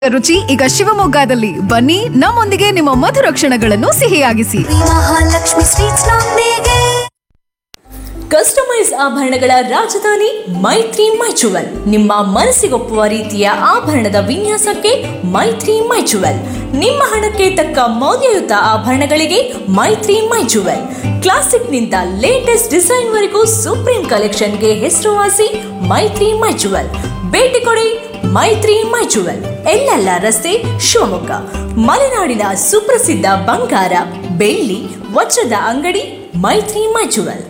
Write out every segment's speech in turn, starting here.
ರುಚಿ ಈಗ ಶಿವಮೊಗ್ಗದಲ್ಲಿ ಬನ್ನಿ ನಮ್ಮೊಂದಿಗೆ ನಿಮ್ಮ ಮಧುರ ಕ್ಷಣಗಳನ್ನು ಸಿಹಿಯಾಗಿಸಿ ಮಹಾಲಕ್ಷ್ಮಿ ಸ್ವೀಟ್ಸ್ ನೊಂದಿಗೆ ಕಸ್ಟಮೈಸ್ ಆಭರಣಗಳ ರಾಜಧಾನಿ ಮೈತ್ರಿ ಮೈಚುವಲ್ ನಿಮ್ಮ ಮನಸ್ಸಿಗೊಪ್ಪುವ ರೀತಿಯ ಆಭರಣದ ವಿನ್ಯಾಸಕ್ಕೆ ಮೈತ್ರಿ ಮೈಚುವಲ್ ನಿಮ್ಮ ಹಣಕ್ಕೆ ತಕ್ಕ ಮೌಲ್ಯಯುತ ಆಭರಣಗಳಿಗೆ ಮೈತ್ರಿ ಮೈಚುವಲ್ ಕ್ಲಾಸಿಕ್ನಿಂದ ಲೇಟೆಸ್ಟ್ ಡಿಸೈನ್ವರೆಗೂ ಸುಪ್ರೀಂ ಕಲೆಕ್ಷನ್ಗೆ ಹೆಸರುವಾಸಿ ಮೈತ್ರಿ ಮೈಚುವಲ್ ಭೇಟಿ ಕೊಡಿ ಮೈತ್ರಿ ಮೈಚುವಲ್ ಎಲ್ಲೆಲ್ಲ ರಸ್ತೆ ಶಿವಮೊಗ್ಗ ಮಲೆನಾಡಿನ ಸುಪ್ರಸಿದ್ಧ ಬಂಗಾರ ಬೆಳ್ಳಿ ವಜ್ರದ ಅಂಗಡಿ ಮೈತ್ರಿ ಮೈಚುವಲ್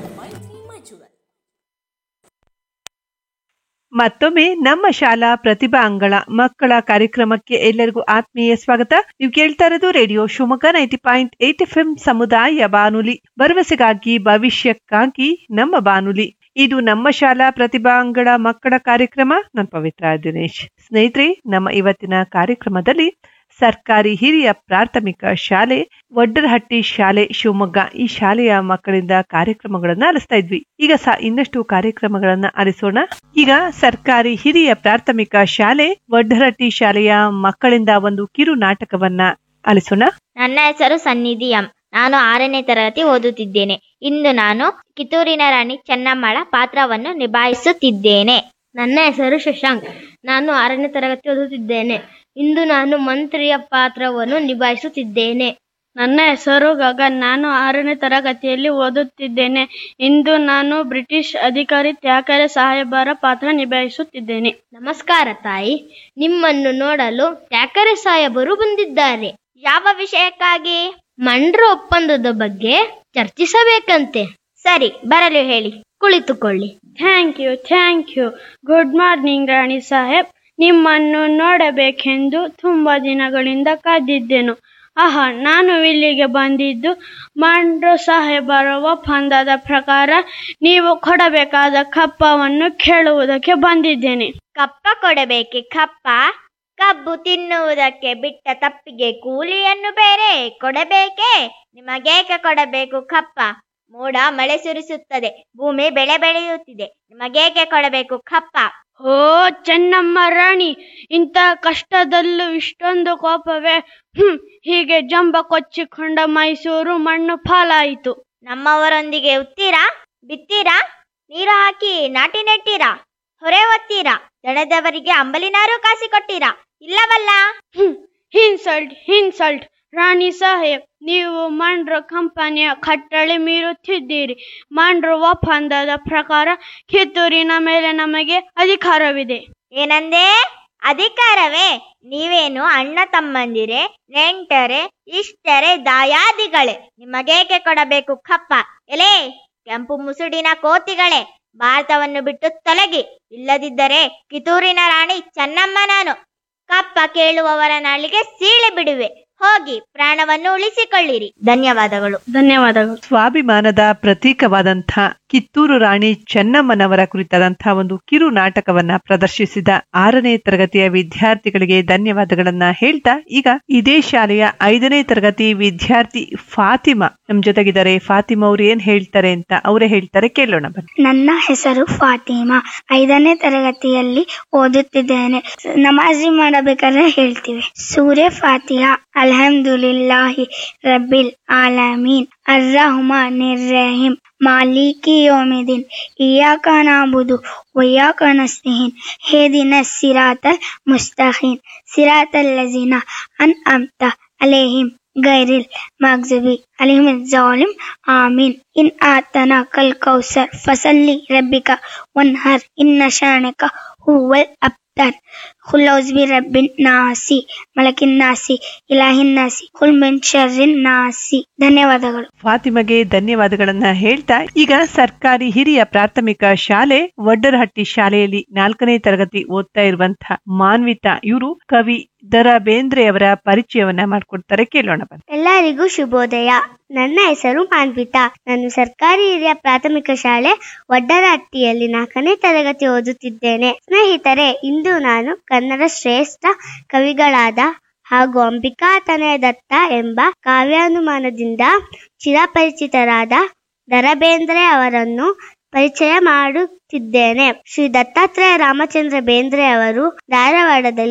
ಮತ್ತೊಮ್ಮೆ ನಮ್ಮ ಶಾಲಾ ಪ್ರತಿಭಾ ಅಂಗಳ ಮಕ್ಕಳ ಕಾರ್ಯಕ್ರಮಕ್ಕೆ ಎಲ್ಲರಿಗೂ ಆತ್ಮೀಯ ಸ್ವಾಗತ ನೀವು ಕೇಳ್ತಾ ಇರೋದು radio Shivamogga ninety point eight F M ಸಮುದಾಯ ಬಾನುಲಿ ಭರವಸೆಗಾಗಿ ಭವಿಷ್ಯಕ್ಕಾಗಿ ನಮ್ಮ ಬಾನುಲಿ ಇದು ನಮ್ಮ ಶಾಲಾ ಪ್ರತಿಭಾ ಅಂಗಳ ಮಕ್ಕಳ ಕಾರ್ಯಕ್ರಮ ನಾನು ಪವಿತ್ರ ದಿನೇಶ್ ಸ್ನೇಹಿತರೆ ನಮ್ಮ ಇವತ್ತಿನ ಕಾರ್ಯಕ್ರಮದಲ್ಲಿ ಸರ್ಕಾರಿ ಹಿರಿಯ ಪ್ರಾಥಮಿಕ ಶಾಲೆ ವಡ್ಡರಹಟ್ಟಿ ಶಾಲೆ ಶಿವಮೊಗ್ಗ ಈ ಶಾಲೆಯ ಮಕ್ಕಳಿಂದ ಕಾರ್ಯಕ್ರಮಗಳನ್ನ ಆಲಿಸ್ತಾ ಇದ್ವಿ ಈಗ ಸಹ ಇನ್ನಷ್ಟು ಕಾರ್ಯಕ್ರಮಗಳನ್ನ ಆಲಿಸೋಣ ಈಗ ಸರ್ಕಾರಿ ಹಿರಿಯ ಪ್ರಾಥಮಿಕ ಶಾಲೆ ವಡ್ಡರಹಟ್ಟಿ ಶಾಲೆಯ ಮಕ್ಕಳಿಂದ ಒಂದು ಕಿರು ನಾಟಕವನ್ನ ಆಲಿಸೋಣ ನನ್ನ ಹೆಸರು ಸನ್ನಿಧಿ ಎಂ ನಾನು ಆರನೇ ತರಗತಿ ಓದುತ್ತಿದ್ದೇನೆ ಇಂದು ನಾನು ಕಿತ್ತೂರಿನ ರಾಣಿ ಚೆನ್ನಮ್ಮಳ ಪಾತ್ರವನ್ನು ನಿಭಾಯಿಸುತ್ತಿದ್ದೇನೆ ನನ್ನ ಹೆಸರು ಶಶಾಂಕ್ ನಾನು ಆರನೇ ತರಗತಿ ಓದುತ್ತಿದ್ದೇನೆ ಇಂದು ನಾನು ಮಂತ್ರಿಯ ಪಾತ್ರವನ್ನು ನಿಭಾಯಿಸುತ್ತಿದ್ದೇನೆ ನನ್ನ ಹೆಸರು ಗಗನ್ ನಾನು ಆರನೇ ತರಗತಿಯಲ್ಲಿ ಓದುತ್ತಿದ್ದೇನೆ ಇಂದು ನಾನು ಬ್ರಿಟಿಷ್ ಅಧಿಕಾರಿ ತ್ಯಾಕರೆ ಸಾಹೇಬರ ಪಾತ್ರ ನಿಭಾಯಿಸುತ್ತಿದ್ದೇನೆ ನಮಸ್ಕಾರ ತಾಯಿ ನಿಮ್ಮನ್ನು ನೋಡಲು ತ್ಯಾಕರೆ ಸಾಹೇಬರು ಬಂದಿದ್ದಾರೆ ಯಾವ ವಿಷಯಕ್ಕಾಗಿ ಮಂಡ್ರ ಒಪ್ಪಂದದ ಬಗ್ಗೆ ಚರ್ಚಿಸಬೇಕಂತೆ ಸರಿ ಬರಲು ಹೇಳಿ ಕುಳಿತುಕೊಳ್ಳಿ thank you thank you good morning ರಾಣಿ ಸಾಹೇಬ್ ನಿಮ್ಮನ್ನು ನೋಡಬೇಕೆಂದು ತುಂಬ ದಿನಗಳಿಂದ ಕಾದಿದ್ದೆನು ಆಹಾ ನಾನು ಇಲ್ಲಿಗೆ ಬಂದಿದ್ದು ಮಂಡ್ರು ಸಾಹೇಬರ ಒಪ್ಪಂದದ ಪ್ರಕಾರ ನೀವು ಕೊಡಬೇಕಾದ ಕಪ್ಪವನ್ನು ಕೇಳುವುದಕ್ಕೆ ಬಂದಿದ್ದೇನೆ ಕಪ್ಪ ಕೊಡಬೇಕೆ ಕಪ್ಪ ಕಬ್ಬು ತಿನ್ನುವುದಕ್ಕೆ ಬಿಟ್ಟ ತಪ್ಪಿಗೆ ಕೂಲಿಯನ್ನು ಬೇರೆ ಕೊಡಬೇಕೆ ನಿಮಗೇಕೆ ಕೊಡಬೇಕು ಕಪ್ಪ ಮೋಡ ಮಳೆ ಸುರಿಸುತ್ತದೆ ಭೂಮಿ ಬೆಳೆ ಬೆಳೆಯುತ್ತಿದೆ ನಿಮಗೇಕೆ ಕೊಡಬೇಕು ಕಪ್ಪ ಓ ಚೆನ್ನಮ್ಮ ರಾಣಿ ಇಂಥ ಕಷ್ಟದಲ್ಲೂ ಇಷ್ಟೊಂದು ಕೋಪವೇ ಹ್ಮ್ ಹೀಗೆ ಜಂಬ ಕೊಚ್ಚಿಕೊಂಡ ಮೈಸೂರು ಮಣ್ಣು ಪಾಲಾಯಿತು ನಮ್ಮವರೊಂದಿಗೆ ಉತ್ತೀರಾ ಬಿತ್ತೀರಾ ನೀರು ಹಾಕಿ ನಾಟಿ ನೆಟ್ಟೀರಾ ಹೊರೆ ಹೊತ್ತೀರಾ ದಣದವರಿಗೆ ಅಂಬಲಿನಾರು ಕಾಸಿ ಕೊಟ್ಟೀರಾ ಇಲ್ಲವಲ್ಲ ಹ್ಮ್ ಇನ್ಸಲ್ಟ್ ಇನ್ಸಲ್ಟ್ ರಾಣಿ ಸಾಹೇಬ್ ನೀವು ಮಂಡ್ರ ಕಂಪನಿಯ ಕಟ್ಟಳೆ ಮೀರುತ್ತಿದ್ದೀರಿ ಮಂಡ್ರ ಒಪ್ಪಂದದ ಪ್ರಕಾರ ಕಿತ್ತೂರಿನ ಮೇಲೆ ನಮಗೆ ಅಧಿಕಾರವಿದೆ ಏನಂದೆ ಅಧಿಕಾರವೇ ನೀವೇನು ಅಣ್ಣ ತಮ್ಮಂದಿರೆ ನೆಂಟರೆ ಇಷ್ಟರೆ ದಾಯಾದಿಗಳೇ ನಿಮಗೇಕೆ ಕೊಡಬೇಕು ಕಪ್ಪ ಎಲೆ ಕೆಂಪು ಮುಸುಡಿನ ಕೋತಿಗಳೇ ಭಾರತವನ್ನು ಬಿಟ್ಟು ತೊಲಗಿ ಇಲ್ಲದಿದ್ದರೆ ಕಿತ್ತೂರಿನ ರಾಣಿ ಚೆನ್ನಮ್ಮ ನಾನು ಕಪ್ಪ ಕೇಳುವವರ ನಾಳಿಗೆ ಸೀಳೆ ಬಿಡುವೆ ಹೋಗಿ ಪ್ರಾಣವನ್ನು ಉಳಿಸಿಕೊಳ್ಳಿರಿ ಧನ್ಯವಾದಗಳು ಧನ್ಯವಾದಗಳು ಸ್ವಾಭಿಮಾನದ ಪ್ರತೀಕವಾದಂಥ ಕಿತ್ತೂರು ರಾಣಿ ಚೆನ್ನಮ್ಮನವರ ಕುರಿತಾದಂತಹ ಒಂದು ಕಿರು ನಾಟಕವನ್ನ ಪ್ರದರ್ಶಿಸಿದ ಆರನೇ ತರಗತಿಯ ವಿದ್ಯಾರ್ಥಿಗಳಿಗೆ ಧನ್ಯವಾದಗಳನ್ನ ಹೇಳ್ತಾ ಈಗ ಇದೇ ಶಾಲೆಯ ಐದನೇ ತರಗತಿ ವಿದ್ಯಾರ್ಥಿ ಫಾತಿಮಾ ನಮ್ ಜೊತೆಗಿದ್ದಾರೆ ಫಾತಿಮಾ ಅವ್ರು ಏನ್ ಹೇಳ್ತಾರೆ ಅಂತ ಅವರೇ ಹೇಳ್ತಾರೆ ಕೇಳೋಣ ಬನ್ನಿ ನನ್ನ ಹೆಸರು ಫಾತಿಮಾ ಐದನೇ ತರಗತಿಯಲ್ಲಿ ಓದುತ್ತಿದ್ದೇನೆ ನಮಾಜಿ ಮಾಡಬೇಕಾದ್ರೆ ಹೇಳ್ತೀವಿ ಸೂರ್ಯ ಫಾತಿಹಾ ಅಲ್ಹಮ್ದುಲಿಲ್ಲಾಹಿ ರಬ್ಬಿಲ್ ಆಲಮೀನ್ ಅರ್ರಹ್ಮಾನ್ ರಹೀಮ್ ಮಾಲಿಕಿ ಯೋಮಿದಿನ್ ಇಯಾಕ ನಾಬುದು ವಯ್ಯಾಕ ನಸ್ತಹೀನ್ ಹೇದಿನ ಸಿರಾತಲ್ ಮುಸ್ತಹೀನ್ ಸಿರಾತಲ್ ಲಜೀನ ಅನ್ ಅಮ್ತ ಅಲೇಹಿಮ್ غير المغضوب عليهم الظالم آمين إن آتناك الكوثر فصل ربك وانهر إن شانك هو الأبتر قل أعوذ برب الناس ملك الناس إله الناس قل من شر الناس ಧನ್ಯವಾದಗಳು ಫಾತಿಮಗೆ ಧನ್ಯವಾದಗಳನ್ನ ಹೇಳ್ತಾ ಈಗ ಸರ್ಕಾರಿ ಹಿರಿಯ ಪ್ರಾಥಮಿಕ ಶಾಲೆ ವಡ್ಡರಹಟ್ಟಿ ಶಾಲೆಯಲ್ಲಿ ನಾಲ್ಕನೇ ತರಗತಿ ಓದ್ತಾ ಇರುವಂತಹ ಮಾನ್ವಿತಾ ಇವರು ಕವಿ ದರ ಬೇಂದ್ರೆ ಅವರ ಪರಿಚಯವನ್ನ ಮಾಡ್ಕೊಡ್ತಾರೆ ಕೇಳೋಣ ಬನ್ನಿ ಎಲ್ಲರಿಗೂ ಶುಭೋದಯ ನನ್ನ ಹೆಸರು ಮಾನ್ವಿತಾ ನಾನು ಸರ್ಕಾರಿ ಹಿರಿಯ ಪ್ರಾಥಮಿಕ ಶಾಲೆ ವಡ್ಡರಹಟ್ಟಿಯಲ್ಲಿ ನಾಲ್ಕನೇ ತರಗತಿ ಓದುತ್ತಿದ್ದೇನೆ ಸ್ನೇಹಿತರೆ ಇಂದು ನಾನು ಕನ್ನಡ ಶ್ರೇಷ್ಠ ಕವಿಗಳಾದ ಹಾಗೂ ಅಂಬಿಕಾ ತನಯ ದತ್ತ ಎಂಬ ಕಾವ್ಯಾನುಮಾನದಿಂದ ಚಿರಪರಿಚಿತರಾದ ದರಬೇಂದ್ರೆ ಅವರನ್ನು ಪರಿಚಯ ಮಾಡುತ್ತಿದ್ದೇನೆ ಶ್ರೀ ದತ್ತಾತ್ರೇಯ ರಾಮಚಂದ್ರ ಬೇಂದ್ರೆ ಅವರು ಧಾರವಾಡದಲ್ಲಿ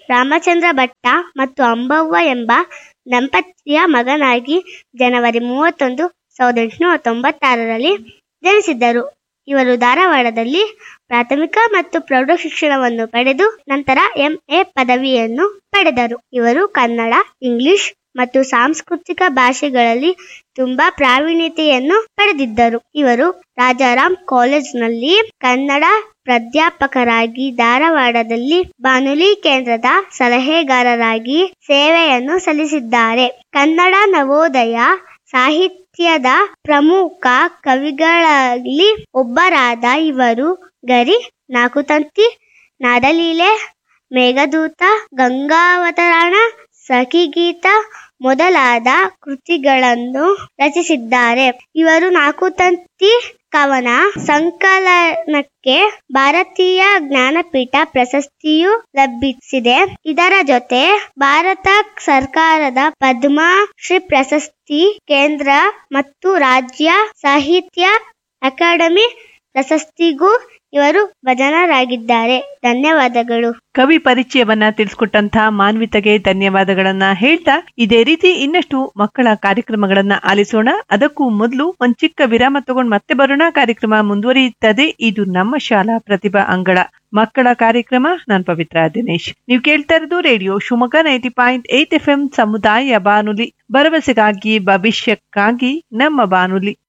ರಾಮಚಂದ್ರ ಭಟ್ಟ ಮತ್ತು ಅಂಬವ್ವ ಎಂಬ ದಂಪತಿಯ ಮಗನಾಗಿ ಜನವರಿ ಮೂವತ್ತೊಂದು ಸಾವಿರದ ಎಂಟುನೂರ ತೊಂಬತ್ತಾರರಲ್ಲಿ ಜನಿಸಿದ್ದರು ಇವರು ಧಾರವಾಡದಲ್ಲಿ ಪ್ರಾಥಮಿಕ ಮತ್ತು ಪ್ರೌಢ ಶಿಕ್ಷಣವನ್ನು ಪಡೆದು ನಂತರ ಎಂಎ ಪದವಿಯನ್ನು ಪಡೆದರು ಇವರು ಕನ್ನಡ ಇಂಗ್ಲಿಷ್ ಮತ್ತು ಸಾಂಸ್ಕೃತಿಕ ಭಾಷೆಗಳಲ್ಲಿ ತುಂಬಾ ಪ್ರಾವೀಣ್ಯತೆಯನ್ನು ಪಡೆದಿದ್ದರು ಇವರು ರಾಜಾರಾಮ್ ಕಾಲೇಜ್ನಲ್ಲಿ ಕನ್ನಡ ಪ್ರಾಧ್ಯಾಪಕರಾಗಿ ಧಾರವಾಡದಲ್ಲಿ ಬಾನುಲಿ ಕೇಂದ್ರದ ಸಲಹೆಗಾರರಾಗಿ ಸೇವೆಯನ್ನು ಸಲ್ಲಿಸಿದ್ದಾರೆ ಕನ್ನಡ ನವೋದಯ ಸಾಹಿತ್ಯದ ಪ್ರಮುಖ ಕವಿಗಳಲ್ಲಿ ಒಬ್ಬರಾದ ಇವರು ಗರಿ ನಾಕುತಂತಿ ನಾದಲೀಲೆ ಮೇಘದೂತ ಗಂಗಾವತರಣ ಸಖಿಗೀತ ಮೊದಲಾದ ಕೃತಿಗಳನ್ನು ರಚಿಸಿದ್ದಾರೆ ಇವರು ನಾಕುತಂತಿ ಕವನ ಸಂಕಲನಕ್ಕೆ ಭಾರತೀಯ ಜ್ಞಾನಪೀಠ ಪ್ರಶಸ್ತಿಯು ಲಭಿಸಿದೆ ಇದರ ಜೊತೆ ಭಾರತ ಸರ್ಕಾರದ ಪದ್ಮಶ್ರೀ ಪ್ರಶಸ್ತಿ ಕೇಂದ್ರ ಮತ್ತು ರಾಜ್ಯ ಸಾಹಿತ್ಯ ಅಕಾಡೆಮಿ ಪ್ರಶಸ್ತಿಗೂ ಇವರು ಭಜನರಾಗಿದ್ದಾರೆ ಧನ್ಯವಾದಗಳು ಕವಿ ಪರಿಚಯವನ್ನ ತಿಳಿಸ್ಕೊಟ್ಟಂತಹ ಮಾನ್ವಿತಗೆ ಧನ್ಯವಾದಗಳನ್ನ ಹೇಳ್ತಾ ಇದೇ ರೀತಿ ಇನ್ನಷ್ಟು ಮಕ್ಕಳ ಕಾರ್ಯಕ್ರಮಗಳನ್ನ ಆಲಿಸೋಣ ಅದಕ್ಕೂ ಮೊದಲು ಒಂದ್ ಚಿಕ್ಕ ವಿರಾಮ ತಗೊಂಡ್ ಮತ್ತೆ ಬರೋಣ ಕಾರ್ಯಕ್ರಮ ಮುಂದುವರಿಯುತ್ತದೆ ಇದು ನಮ್ಮ ಶಾಲಾ ಪ್ರತಿಭಾ ಅಂಗಳ ಮಕ್ಕಳ ಕಾರ್ಯಕ್ರಮ ನಾನ್ ಪವಿತ್ರ ದಿನೇಶ್ ನೀವು ಕೇಳ್ತಾ ಇರೋದು radio Shivamogga ninety point eight F M ಸಮುದಾಯ ಬಾನುಲಿ ಭರವಸೆಗಾಗಿ ಭವಿಷ್ಯಕ್ಕಾಗಿ ನಮ್ಮ ಬಾನುಲಿ